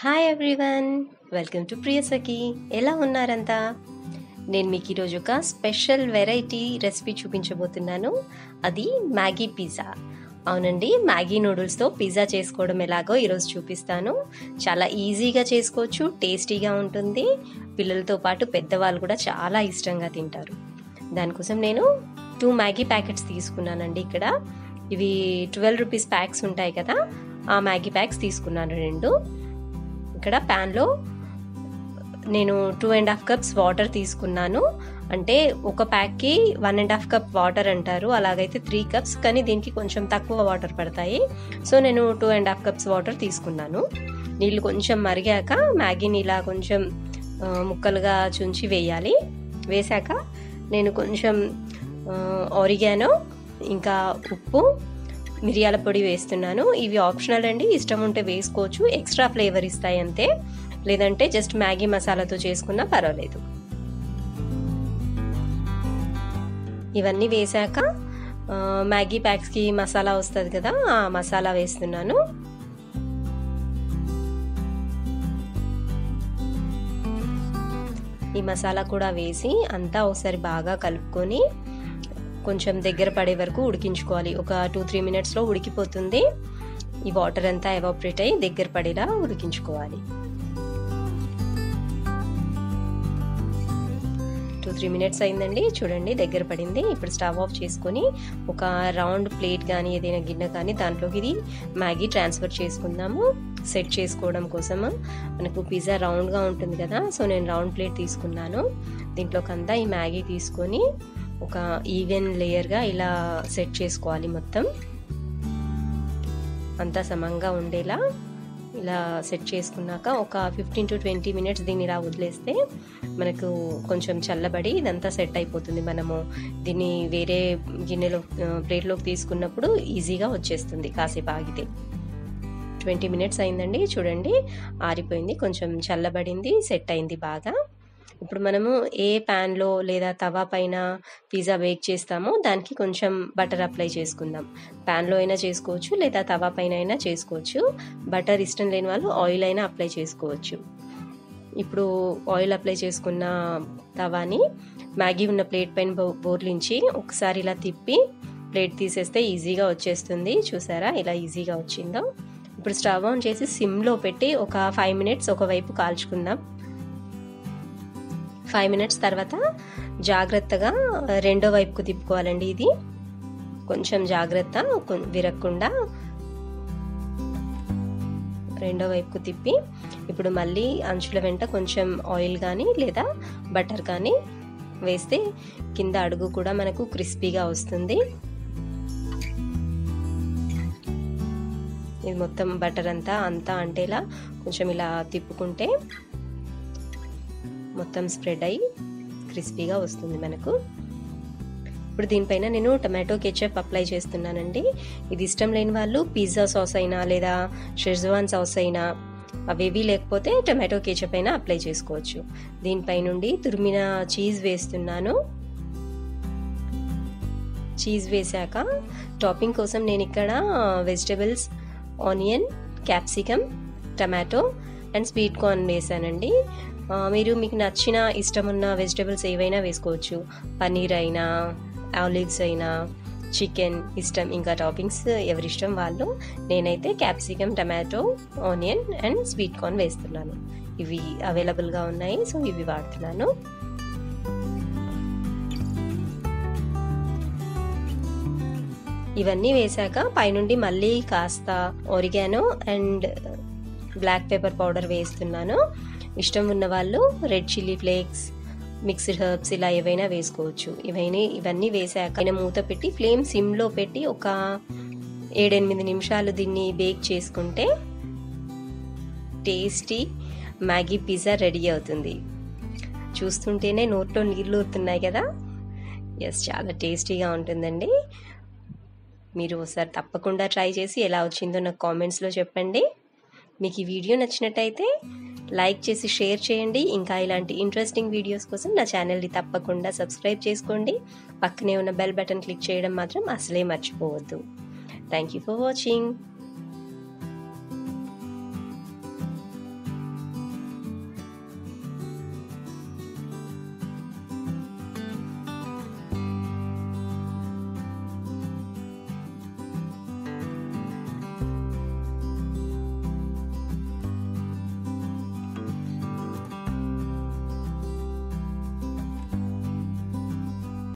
hi everyone welcome to Priyasakhi ఎలా ఉన్నారంతా నేను మీకు ఈరోజు ఒక స్పెషల్ వెరైటీ రెసిపీ చూపించబోతున్నాను అది మ్యాగీ పిజ్జా అవునండి మ్యాగీ నూడిల్స్తో పిజ్జా చేసుకోవడం ఎలాగో ఈరోజు చూపిస్తాను చాలా ఈజీగా చేసుకోవచ్చు టేస్టీగా ఉంటుంది పిల్లలతో పాటు పెద్దవాళ్ళు కూడా చాలా ఇష్టంగా తింటారు దానికోసం నేను టూ మ్యాగీ ప్యాకెట్స్ తీసుకున్నానండి ఇక్కడ ఇవి ట్వెల్వ్ రూపీస్ ప్యాక్స్ ఉంటాయి కదా ఆ మ్యాగీ ప్యాక్స్ తీసుకున్నాను రెండు ఇక్కడ ప్యాన్లో నేను two and half cups water తీసుకున్నాను అంటే ఒక ప్యాక్కి one and half cup water అంటారు అలాగైతే త్రీ కప్స్ కానీ దీనికి కొంచెం తక్కువ వాటర్ పడతాయి సో నేను two and half cups water తీసుకున్నాను నీళ్ళు కొంచెం మరిగాక మ్యాగీని ఇలా కొంచెం ముక్కలుగా చుంచి వేయాలి వేశాక నేను కొంచెం ఆరిగానో ఇంకా ఉప్పు మిరియాల పొడి వేస్తున్నాను ఇవి ఆప్షనల్ అండి ఇష్టం ఉంటే వేసుకోవచ్చు ఎక్స్ట్రా ఫ్లేవర్ ఇస్తాయి అంతే లేదంటే జస్ట్ మ్యాగీ మసాలాతో చేసుకున్నా పర్వాలేదు ఇవన్నీ వేసాక మ్యాగీ ప్యాక్స్కి మసాలా వస్తుంది కదా ఆ మసాలా వేస్తున్నాను ఈ మసాలా కూడా వేసి అంతా ఒకసారి బాగా కలుపుకొని కొంచెం దగ్గర పడే వరకు ఉడికించుకోవాలి ఒక టూ త్రీ మినిట్స్లో ఉడికిపోతుంది ఈ వాటర్ అంతా ఎవాపరేట్ అయ్యి దగ్గర పడేలా ఉడికించుకోవాలి టూ త్రీ మినిట్స్ అయిందండి చూడండి దగ్గర పడింది ఇప్పుడు స్టవ్ ఆఫ్ చేసుకొని ఒక రౌండ్ ప్లేట్ కానీ ఏదైనా గిన్నె కానీ దాంట్లోకి ఇది మ్యాగీ ట్రాన్స్ఫర్ చేసుకుందాము సెట్ చేసుకోవడం కోసము మనకు పిజ్జా రౌండ్గా ఉంటుంది కదా సో నేను రౌండ్ ప్లేట్ తీసుకున్నాను దీంట్లోకి అంతా ఈ మ్యాగీ తీసుకొని ఒక ఈవెన్ లేయర్గా ఇలా సెట్ చేసుకోవాలి మొత్తం అంతా సమంగా ఉండేలా ఇలా సెట్ చేసుకున్నాక ఒక ఫిఫ్టీన్ టు ట్వంటీ మినిట్స్ దీన్ని ఇలా వదిలేస్తే మనకు కొంచెం చల్లబడి ఇదంతా సెట్ అయిపోతుంది మనము దీన్ని వేరే గిన్నెలో ప్లేట్లోకి తీసుకున్నప్పుడు ఈజీగా వచ్చేస్తుంది కాసేపు ఆగితే ట్వంటీ మినిట్స్ అయిందండి చూడండి ఆరిపోయింది కొంచెం చల్లబడింది సెట్ అయింది బాగా ఇప్పుడు మనము ఏ ప్యాన్లో లేదా తవా పైన పిజ్జా బేక్ చేస్తామో దానికి కొంచెం బటర్ అప్లై చేసుకుందాం ప్యాన్లో అయినా చేసుకోవచ్చు లేదా తవా పైన అయినా చేసుకోవచ్చు బటర్ ఇష్టం లేని వాళ్ళు ఆయిల్ అయినా అప్లై చేసుకోవచ్చు ఇప్పుడు ఆయిల్ అప్లై చేసుకున్న తవాని మ్యాగీ ఉన్న ప్లేట్ పైన బోర్లించి ఒకసారి ఇలా తిప్పి ప్లేట్ తీసేస్తే ఈజీగా వచ్చేస్తుంది చూసారా ఇలా ఈజీగా వచ్చిందో ఇప్పుడు స్టవ్ ఆన్ చేసి సిమ్లో పెట్టి ఒక ఫైవ్ మినిట్స్ ఒకవైపు కాల్చుకుందాం ఫైవ్ మినిట్స్ తర్వాత జాగ్రత్తగా రెండో వైపుకు తిప్పుకోవాలండి ఇది కొంచెం జాగ్రత్త విరక్కుండా రెండో వైపుకు తిప్పి ఇప్పుడు మళ్ళీ అంచుల వెంట కొంచెం ఆయిల్ కానీ లేదా బటర్ కానీ వేస్తే కింద అడుగు కూడా మనకు క్రిస్పీగా వస్తుంది ఇది మొత్తం బటర్ అంతా అంతా అంటేలా కొంచెం ఇలా తిప్పుకుంటే మొత్తం స్ప్రెడ్ అయ్యి క్రిస్పీగా వస్తుంది మనకు ఇప్పుడు దీనిపైన నేను టమాటో కెచప్ అప్లై చేస్తున్నానండి ఇది ఇష్టం లేని వాళ్ళు పిజ్జా సాస్ అయినా లేదా షెజ్వాన్ సాస్ అయినా అవేవి లేకపోతే టమాటో కెచప్ అయినా అప్లై చేసుకోవచ్చు దీనిపై నుండి తురిమిన చీజ్ వేస్తున్నాను చీజ్ వేసాక టాపింగ్ కోసం నేను ఇక్కడ vegetables onion capsicum tomato and sweet corn వేసానండి మీరు మీకు నచ్చిన ఇష్టం ఉన్న వెజిటబుల్స్ ఏవైనా వేసుకోవచ్చు పన్నీర్ అయినా ఆలివ్స్ అయినా చికెన్ ఇష్టం ఇంకా టాపింగ్స్ ఎవరిష్టం వాళ్ళు నేనైతే capsicum tomato onion and sweet corn వేస్తున్నాను ఇవి అవైలబుల్గా ఉన్నాయి సో ఇవి వాడుతున్నాను ఇవన్నీ వేసాక పైనుండి మళ్ళీ కాస్త oregano and black pepper powder వేస్తున్నాను ఇష్టం ఉన్న వాళ్ళు red chilli flakes mixed herbs ఇలా ఏవైనా వేసుకోవచ్చు ఇవన్నీ ఇవన్నీ వేసాక మూత పెట్టి ఫ్లేమ్ సిమ్లో పెట్టి ఒక ఏడెనిమిది నిమిషాలు దీన్ని బేక్ చేసుకుంటే టేస్టీ మ్యాగీ పిజ్జా రెడీ అవుతుంది చూస్తుంటేనే నోట్లో నీళ్ళు ఊరుతున్నాయి కదా ఎస్ చాలా టేస్టీగా ఉంటుందండి మీరు ఒకసారి తప్పకుండా ట్రై చేసి ఎలా వచ్చిందో నాకు కామెంట్స్లో చెప్పండి మీకు ఈ వీడియో నచ్చినట్టయితే లైక్ చేసి షేర్ చేయండి ఇంకా ఇలాంటి ఇంట్రెస్టింగ్ వీడియోస్ కోసం నా ఛానల్ని తప్పకుండా సబ్స్క్రైబ్ చేసుకోండి పక్కనే ఉన్న బెల్ బటన్ క్లిక్ చేయడం మాత్రం అసలే మర్చిపోవద్దు థ్యాంక్ యూ ఫర్ వాచింగ్